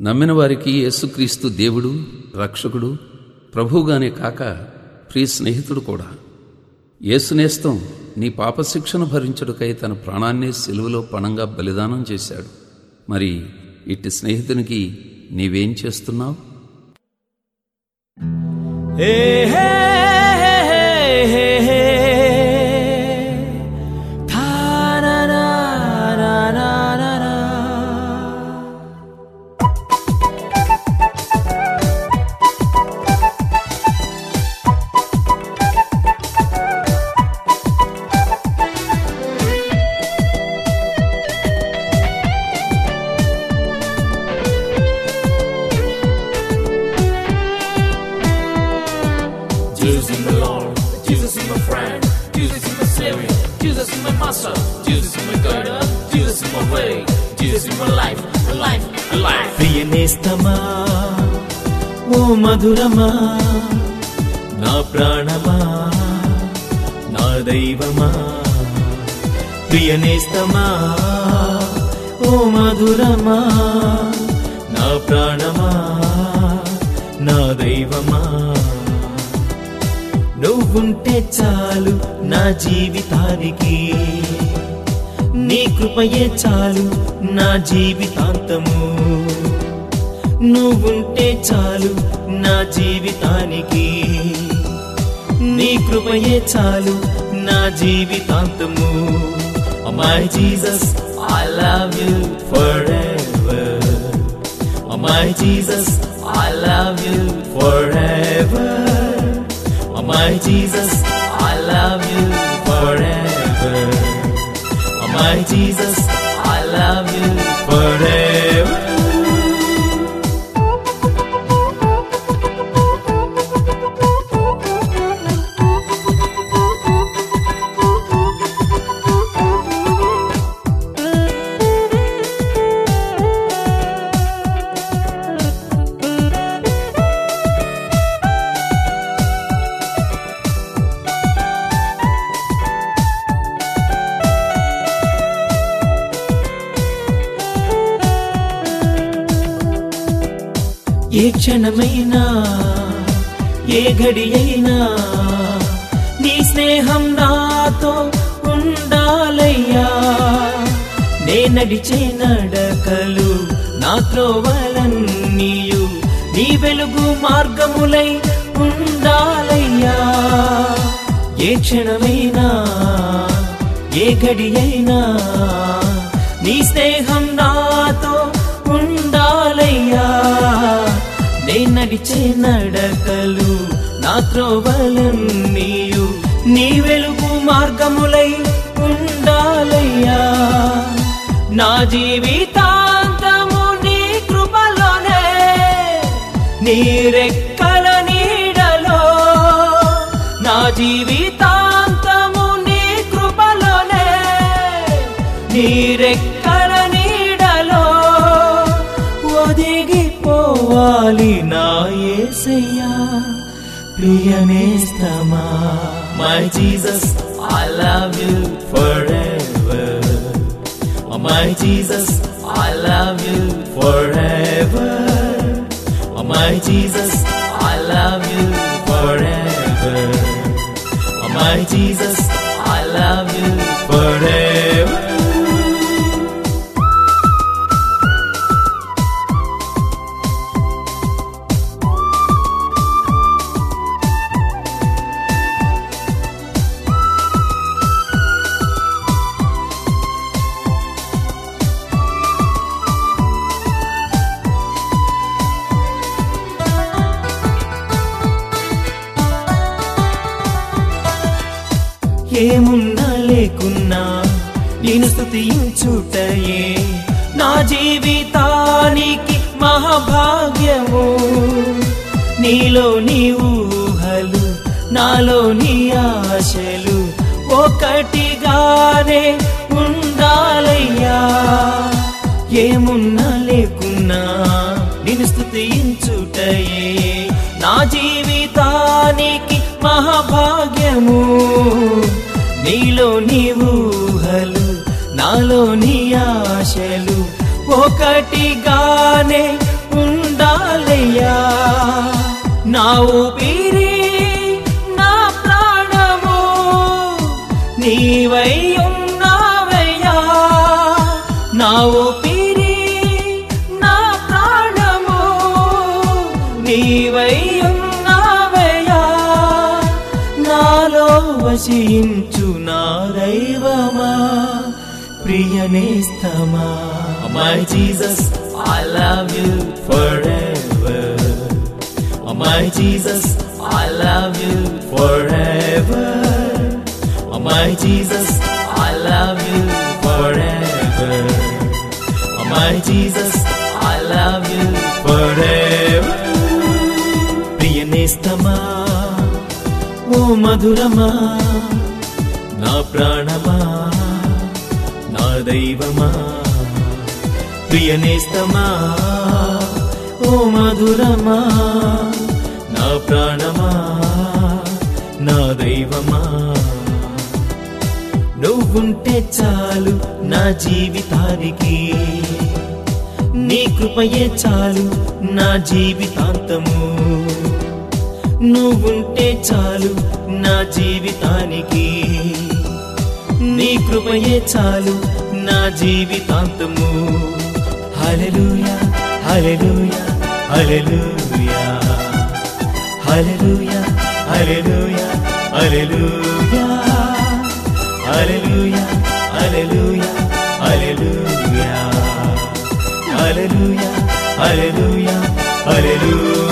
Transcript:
నమ్మిన వారికి యేసుక్రీస్తు దేవుడు రక్షకుడు ప్రభువుగానే కాక ప్రియ స్నేహితుడు కూడా యేసునేస్తం నీ పాపశిక్షను భరించుటకై తన ప్రాణాన్ని సెలువులో పణంగా బలిదానం చేశాడు మరి ఇట్టి స్నేహితునికి నీవేం చేస్తున్నావు Hey, hey, hey, hey, hey. Ta-na-na-na-na-na-na. Jesus is my Lord, Jesus is my friend, Jesus is my Savior, Jesus is my Master, Jesus is my guide, Jesus is my way, Jesus is my life, my life, my life. ప్రియనేస్తమా ఓ మధురమా నా ప్రాణమా నా దైవమా ప్రియనేస్తమా ఓ మధురమా నా ప్రాణమా నా దైవమా నువ్వుంటే చాలు నా జీవితానికి నీ కృపయే చాలు నా జీవితాంతము నువ్వుంటే చాలు నా జీవితానికి నీ కృపయే చాలు నా జీవితాంతము my Jesus I love you forever my Jesus I love you forever my Jesus I love you forever my Jesus I love you forever ఏ క్షణమైనా ఏ గడి అయినా నీ స్నేహం నాతో ఉండాలయ్యా నే నడిచే నడకలు నా త్రోవలన్నీయు నీ వెలుగు మార్గములై ఉండాలయ్యా ఏ క్షణమైనా ఏ గడి అయినా నీ స్నేహం నాతో ఉండాలయ్యా నే నడిచే నడకలు నా త్రోవలన్నీయు నీ వెలుగు మార్గములై ఉండాలయ్యా నా జీవితాంతము నీ కృపలోనే నీ రెక్కల నీడలో నా జీవితాంతము నీ కృపలోనే నీ రెక్కల నీడలో ఒదిగిపోవాలి నా యేసయ్యా ప్రియనేస్తమా my Jesus I love you forever my Jesus I love you forever my Jesus I love you forever my Jesus I love you forever ఏమున్నా లేకున్నా నేను స్థుతించుటయే నా జీవితానికి మహాభాగ్యము నీలో నీ ఊహలు నాలో నీ ఆశలు ఒకటిగానే ఉండాలయ్యా ఏమున్నా లేకున్నా నేను స్థుతించుటయే నా జీవితానికి మహాభాగ్యము నీలో నీ ఊహలు నాలో నీ ఆశలు ఒకటిగానే నా ఊపిరి నా ప్రాణము నీవై ఉన్నావయ్యా నా ఊపిరి నా ప్రాణము నీవై ఉన్నావయ్యా నాలో వశించు నా దైవమా ప్రియనేస్తమా my Jesus I love you forever Oh my Jesus, I love you forever. Oh my Jesus, I love you forever. Oh my Jesus, I love you forever. ప్రియనేస్తమా ఓ మధురమా నా ప్రాణమా నా దైవమా ప్రియనేస్తమా ఓ మధురమా నా ప్రాణమా నా దైవమా నువ్వుంటే చాలు నా జీవితానికి నీ కృపయే చాలు నా జీవితాంతము నువ్వుంటే చాలు నా జీవితానికి నీ కృపయే చాలు నా జీవితాంతము హల్లెలూయా హల్లెలూయా హల్లెలూయా హల్లెలూయా హల్లెలూయా హల్లెలూయా హల్లెలూయా హల్లెలూయా హల్లెలూయా హల్లెలూయా హల్లెలూయా హల్లెలూయా